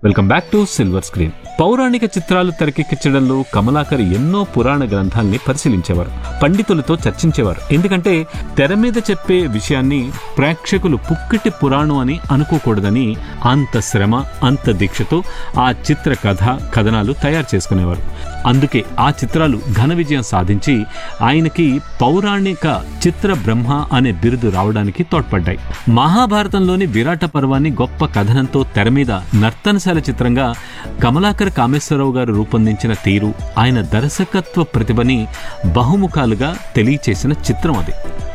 welcome back to silver screen పౌరాణిక చిత్రాలు తెరకెక్కించడంలో కమలాకర్ ఎన్నో పురాణ గ్రంథాల్ని పరిశీలించేవారు పండితులతో చర్చించేవారు ఎందుకంటే తెర మీద చెప్పే విషయాన్ని ప్రేక్షకులు పుక్కిటి పురాణం అని అనుకోకూడదని అంత శ్రమ అంత దీక్షతో ఆ చిత్ర కథ కథనాలు తయారు చేసుకునేవారు అందుకే ఆ చిత్రాలు ఘన విజయం సాధించి ఆయనకి పౌరాణిక చిత్ర బ్రహ్మ అనే బిరుదు రావడానికి తోడ్పడ్డాయి మహాభారతంలోని విరాట పర్వాన్ని గొప్ప కథనంతో తెర మీద నర్తనశాల చిత్రంగా కమలాకర్ కామేశ్వరరావు గారు రూపొందించిన తీరు ఆయన దర్శకత్వ ప్రతిభని బహుముఖాలుగా తెలియచేసిన చిత్రం అది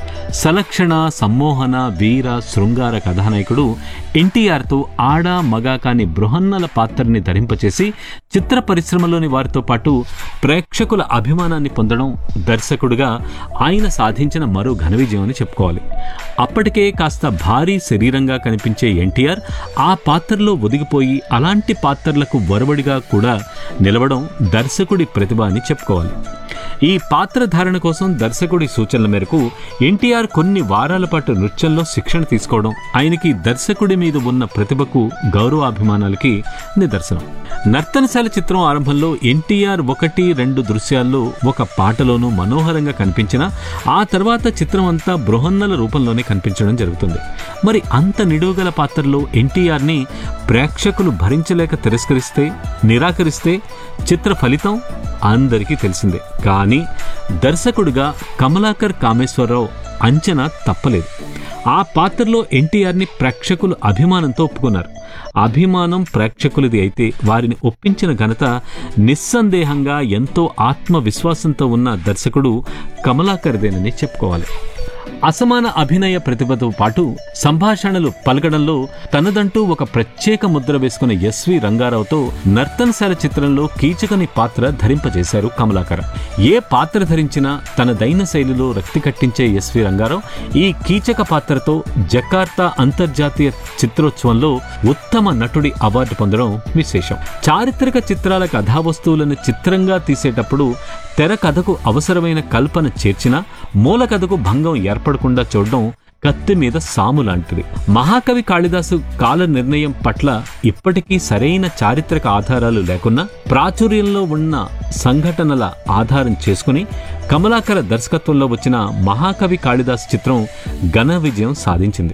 సలక్షణ సమ్మోహన వీర శృంగార కథానాయకుడు ఎన్టీఆర్తో ఆడ మగ కాని బృహన్నల పాత్రని ధరింపచేసి చిత్ర పరిశ్రమలోని వారితో పాటు ప్రేక్షకుల అభిమానాన్ని పొందడం దర్శకుడిగా ఆయన సాధించిన మరో ఘన విజయం అని చెప్పుకోవాలి అప్పటికే కాస్త భారీ శరీరంగా కనిపించే ఎన్టీఆర్ ఆ పాత్రలో ఒదిగిపోయి అలాంటి పాత్రలకు వరవడిగా కూడా నిలవడం దర్శకుడి ప్రతిభ అని చెప్పుకోవాలి ఈ పాత్ర ధారణ కోసం దర్శకుడి సూచనల మేరకు ఎన్టీఆర్ కొన్ని వారాల పాటు నృత్యంలో శిక్షణ తీసుకోవడం ఆయనకి దర్శకుడి మీద ఉన్న ప్రతిభకు గౌరవాభిమానాలకి నిదర్శనం నర్తనశాల చిత్రం ఆరంభంలో ఎన్టీఆర్ ఒకటి రెండు దృశ్యాల్లో ఒక పాటలోనూ మనోహరంగా కనిపించిన ఆ తర్వాత చిత్రం అంతా బృహన్నల రూపంలోనే కనిపించడం జరుగుతుంది మరి అంత నిడువగల పాత్రలో ఎన్టీఆర్ని ప్రేక్షకులు భరించలేక తిరస్కరిస్తే నిరాకరిస్తే చిత్ర ఫలితం అందరికీ తెలిసిందే కానీ దర్శకుడిగా కమలాకర్ కామేశ్వరరావు అంచనా తప్పలేదు ఆ పాత్రలో ఎన్టీఆర్ని ప్రేక్షకులు అభిమానంతో ఒప్పుకున్నారు అభిమానం ప్రేక్షకులది అయితే వారిని ఒప్పించిన ఘనత నిస్సందేహంగా ఎంతో ఆత్మవిశ్వాసంతో ఉన్న దర్శకుడు కమలాకర్దేనని చెప్పుకోవాలి అసమాన అభినయ ప్రతిభతో పాటు సంభాషణలు పలకడంలో తనదంటూ ఒక ప్రత్యేక ముద్ర వేసుకున్న ఎస్వి రంగారావుతో నర్తనశాల చిత్రంలో కీచకని పాత్ర ధరింపజేశారు కమలాకర్ ఏ పాత్ర ధరించినా తన దైన శైలిలో రక్తి కట్టించే ఎస్వి రంగారావు ఈ కీచక పాత్రతో జకార్తా అంతర్జాతీయ చిత్రోత్సవంలో ఉత్తమ నటుడి అవార్డు పొందడం విశేషం చారిత్రక చిత్రాల కథావస్తువులను చిత్రంగా తీసేటప్పుడు తెర కథకు అవసరమైన కల్పన చేర్చినా మూల కథకు భంగం ఏర్పడకుండా చూడడం కత్తి మీద సాము లాంటిది మహాకవి కాళిదాసు కాల నిర్ణయం పట్ల ఇప్పటికీ సరైన చారిత్రక ఆధారాలు లేకున్నా ప్రాచుర్యంలో ఉన్న సంఘటనల ఆధారం చేసుకుని కమలాకర దర్శకత్వంలో వచ్చిన మహాకవి కాళిదాసు చిత్రం ఘన విజయం సాధించింది